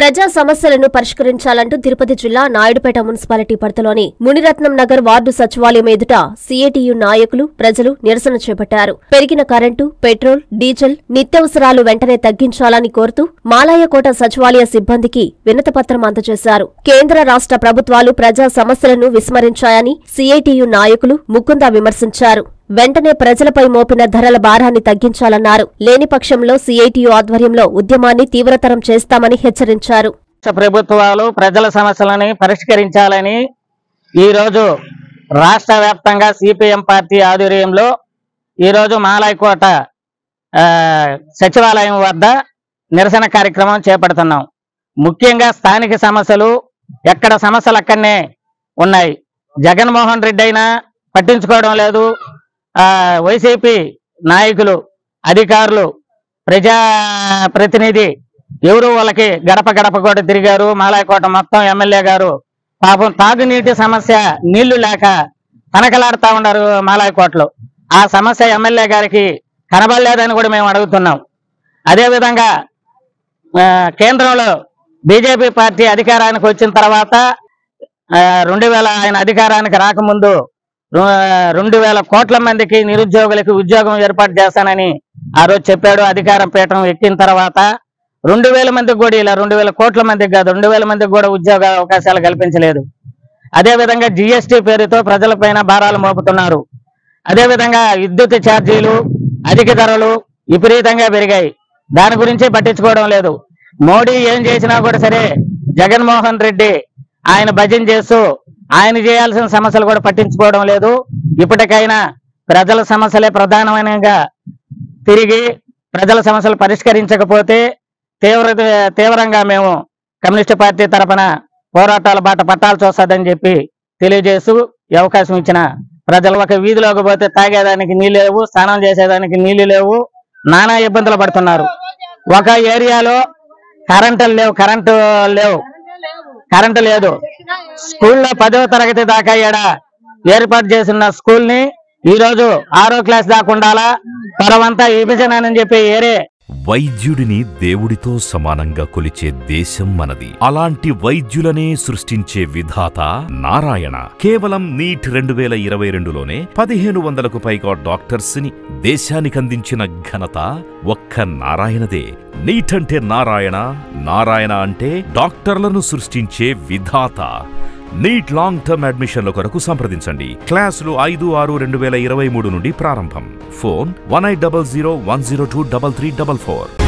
ప్రజా సమస్యలను పరిష్కరించాలంటూ తిరుపతి జిల్లా నాయుడుపేట మున్సిపాలిటీ పరిధిలోని మునిరత్నం నగర్ వార్డు సచివాలయం ఎదుట సీఏటీయు నాయకులు ప్రజలు నిరసన చేపట్టారు పెరిగిన కరెంటు పెట్రోల్ డీజిల్ నిత్యావసరాలు వెంటనే తగ్గించాలని కోరుతూ మాలాయకోట సచివాలయ సిబ్బందికి వినతపత్రం అందజేశారు కేంద్ర రాష్ట్ర ప్రభుత్వాలు ప్రజా సమస్యలను విస్మరించాయని సీఐటియు నాయకులు ముకుంద విమర్శించారు వెంటనే ప్రజలపై మోపిన ధరల భారాన్ని తగ్గించాలన్నారు లేని పక్షంలో సీఐటియు ఆధ్వర్యంలో ఉద్యమాన్ని తీవ్రతరం చేస్తామని హెచ్చరించారు రాష్ట్ర ప్రభుత్వాలు ప్రజల సమస్యలని పరిష్కరించాలని ఈరోజు రాష్ట్ర వ్యాప్తంగా సిపిఎం పార్టీ ఆధ్వర్యంలో ఈరోజు మాలాయకోట ఆ, సచివాలయం వద్ద నిరసన కార్యక్రమం చేపడుతున్నాం ముఖ్యంగా స్థానిక సమస్యలు ఎక్కడ సమస్యలు అక్కడనే ఉన్నాయి జగన్మోహన్ రెడ్డి అయినా పట్టించుకోవడం లేదు ఆ, వైసీపీ నాయకులు అధికారులు ప్రజా ప్రతినిధి ఎవరు వాళ్ళకి గడప గడప కూడా తిరిగారు మాలాయకోట మొత్తం ఎమ్మెల్యే గారు పాపం తాగునీటి సమస్య నీళ్లు లేక తనకలాడుతా ఉన్నారు మాలాయకోటలో ఆ సమస్య ఎమ్మెల్యే గారికి కనబడలేదని కూడా మేము అడుగుతున్నాం అదేవిధంగా ఆ, కేంద్రంలో బీజేపీ పార్టీ అధికారానికి వచ్చిన తర్వాత ఆ, రెండు వేల ఆయన అధికారానికి రాకముందు రు- రెండు వేల కోట్ల మందికి నిరుద్యోగులకి ఉద్యోగం ఏర్పాటు చేస్తానని ఆ రోజు చెప్పాడు అధికారం పీఠం ఎక్కిన తర్వాత రెండు వేల మందికి కూడా ఇలా రెండు వేల కోట్ల మందికి కాదు రెండు వేల మందికి కూడా ఉద్యోగ అవకాశాలు కల్పించలేదు అదే విధంగా జిఎస్టి పేరుతో ప్రజలపైన భారాలు మోపుతున్నారు అదే విధంగా విద్యుత్ ఛార్జీలు అధిక ధరలు విపరీతంగా పెరిగాయి దాని గురించి పట్టించుకోవడం లేదు మోడీ ఏం చేసినా కూడా సరే జగన్మోహన్ రెడ్డి ఆయన భజన చేస్తూ ఆయన చేయాల్సిన సమస్యలు కూడా పట్టించుకోవడం లేదు ఇప్పటికైనా ప్రజల సమస్యలే ప్రధానమైనగా తిరిగి ప్రజల సమస్యలు పరిష్కరించకపోతే తీవ్ర తీవ్రంగా మేము కమ్యూనిస్ట్ పార్టీ తరఫున పోరాటాల బాట పట్టాల్సి వస్తుందని చెప్పి తెలియజేస్తూ ఈ అవకాశం ఇచ్చిన ప్రజలు ఒక వీధిలోకి పోతే తాగేదానికి నీళ్ళు లేవు స్నానం చేసేదానికి నీళ్లు లేవు నానా ఇబ్బందులు పడుతున్నారు ఒక ఏరియాలో కరెంటు లేవు కరెంటు లేవు కరెంటు లేదు స్కూల్లో పదవ తరగతి దాకా ఈడ ఏర్పాటు చేసిన స్కూల్ ని ఈ రోజు ఆరో క్లాస్ దాకా ఉండాలా పరవంతా విభజన చెప్పి ఏరే వైద్యుడిని దేవుడితో సమానంగా కొలిచే దేశం మనది అలాంటి వైద్యులనే సృష్టించే విధాత నారాయణ కేవలం నీట్ రెండు వేల ఇరవై రెండులోనే పదిహేను వందలకు పైగా డాక్టర్స్ ని దేశానికి అందించిన ఘనత ఒక్క నారాయణదే నీట్ అంటే నారాయణ నారాయణ అంటే డాక్టర్లను సృష్టించే విధాత నీట్ లాంగ్ టర్మ్ అడ్మిషన్ల కొరకు సంప్రదించండి క్లాసులు ఐదు ఆరు రెండు వేల ఇరవై మూడు నుండి ప్రారంభం phone one eight double zero one zero two double three double four